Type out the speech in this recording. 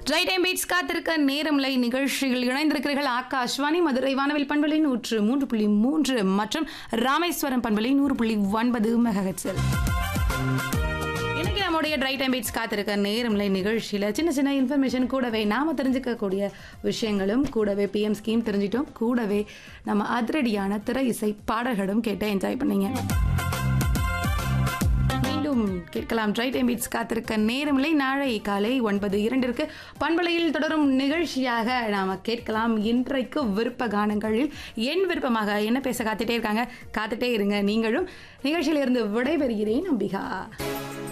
try time beats காத்திருக்க நேரமில்லை நிகழ்ச்சியில் இணைந்திருக்கிறீர்கள் ஆகாஷ்வாணி மதுரை வானவில் பண்பலை நூற்று மூன்று புள்ளி மூன்று மற்றும் ராமேஸ்வரம் பண்பலை நூறு புள்ளி ஒன்பது மெகஹெட்ஸில் இன்னைக்கு நம்முடைய ட்ரை டைம் பீட்ஸ் காத்திருக்க நேரமில்லை நிகழ்ச்சியில் சின்ன சின்ன இன்ஃபர்மேஷன் கூடவே நாம தெரிஞ்சுக்கக்கூடிய விஷயங்களும் கூடவே பிஎம் ஸ்கீம் தெரிஞ்சிட்டோம் கூடவே நம்ம அதிரடியான திரை இசை பாடல்களும் கேட்டு என்ஜாய் பண்ணீங்க மீண்டும் கேட்கலாம் ட்ரை டைம் பீட்ஸ் காத்திருக்க நேரமில்லை நாளை காலை ஒன்பது இரண்டிற்கு பண்பலையில் தொடரும் நிகழ்ச்சியாக நாம கேட்கலாம் இன்றைக்கு விருப்ப கானங்களில் என் விருப்பமாக என்ன பேச காத்துட்டே இருக்காங்க காத்துட்டே இருங்க நீங்களும் நிகழ்ச்சியிலிருந்து விடைபெறுகிறேன் அம்பிகா